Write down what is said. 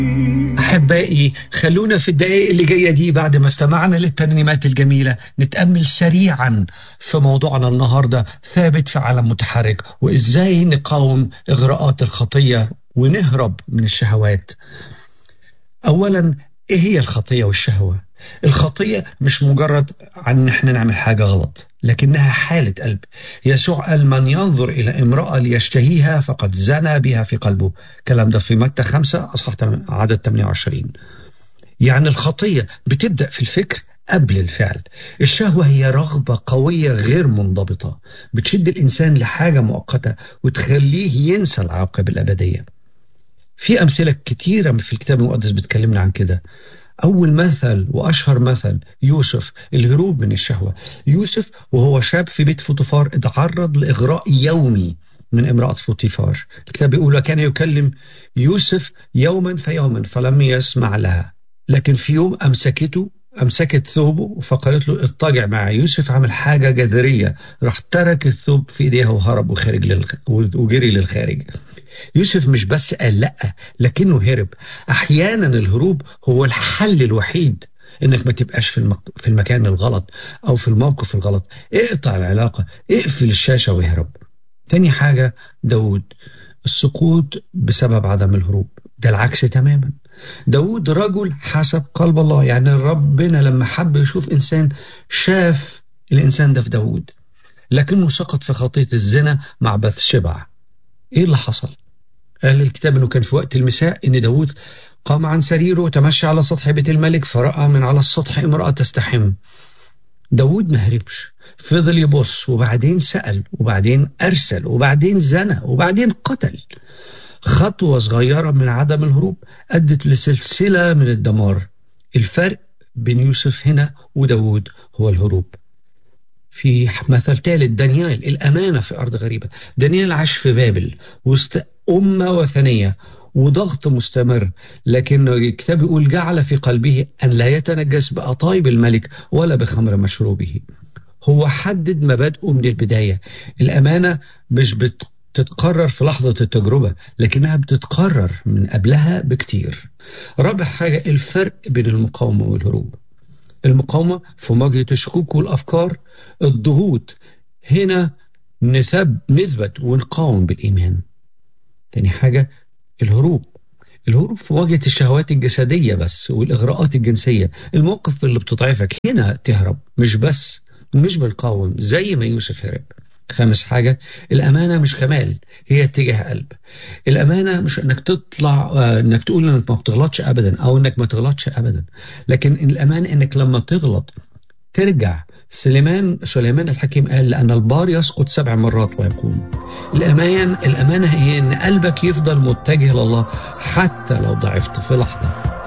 أحبائي خلونا في الدقائق اللي جاية دي بعد ما استمعنا للترنيمات الجميلة نتأمل سريعا في موضوعنا النهاردة ثابت في عالم متحرك وإزاي نقاوم إغراءات الخطية ونهرب من الشهوات أولا إيه هي الخطية والشهوة الخطية مش مجرد عن إن إحنا نعمل حاجة غلط لكنها حالة قلب يسوع قال من ينظر إلى امرأة ليشتهيها فقد زنى بها في قلبه كلام ده في متى 5 أصحاح عدد 28 يعني الخطية بتبدأ في الفكر قبل الفعل الشهوة هي رغبة قوية غير منضبطة بتشد الإنسان لحاجة مؤقتة وتخليه ينسى العواقب الأبدية في أمثلة كتيرة في الكتاب المقدس بتكلمنا عن كده أول مثل وأشهر مثل يوسف الهروب من الشهوة يوسف وهو شاب في بيت فوتيفار اتعرض لإغراء يومي من امرأة فوتيفار الكتاب بيقول وكان يكلم يوسف يوما فيوما فلم يسمع لها لكن في يوم أمسكته أمسكت ثوبه فقالت له اضطجع مع يوسف عمل حاجة جذرية راح ترك الثوب في ايديها وهرب وخارج للخ... وجري للخارج يوسف مش بس قال لا لكنه هرب احيانا الهروب هو الحل الوحيد انك ما تبقاش في, المك... في المكان الغلط او في الموقف الغلط اقطع العلاقة اقفل الشاشة واهرب تاني حاجة داود السقوط بسبب عدم الهروب ده العكس تماما داود رجل حسب قلب الله يعني ربنا لما حب يشوف إنسان شاف الإنسان ده في داود لكنه سقط في خطية الزنا مع بث شبع إيه اللي حصل؟ قال الكتاب أنه كان في وقت المساء أن داود قام عن سريره وتمشى على سطح بيت الملك فرأى من على السطح امرأة تستحم داود ما هربش فضل يبص وبعدين سأل وبعدين أرسل وبعدين زنى وبعدين قتل خطوة صغيرة من عدم الهروب أدت لسلسلة من الدمار الفرق بين يوسف هنا وداود هو الهروب في مثل ثالث دانيال الأمانة في أرض غريبة دانيال عاش في بابل وسط أمة وثنية وضغط مستمر لكن الكتاب يقول جعل في قلبه أن لا يتنجس بأطايب الملك ولا بخمر مشروبه هو حدد مبادئه من البداية الأمانة مش بتتقرر في لحظة التجربة لكنها بتتقرر من قبلها بكتير رابع حاجة الفرق بين المقاومة والهروب المقاومة في مواجهة الشكوك والأفكار الضغوط هنا نثب نثبت ونقاوم بالإيمان تاني حاجة الهروب الهروب في مواجهة الشهوات الجسدية بس والإغراءات الجنسية الموقف اللي بتضعفك هنا تهرب مش بس مش بنقاوم زي ما يوسف هرب خامس حاجة الأمانة مش كمال هي اتجاه قلب الأمانة مش أنك تطلع أنك تقول أنك ما بتغلطش أبدا أو أنك ما تغلطش أبدا لكن الأمانة أنك لما تغلط ترجع سليمان سليمان الحكيم قال لأن البار يسقط سبع مرات ويقوم الأمان الأمانة هي أن قلبك يفضل متجه لله حتى لو ضعفت في لحظة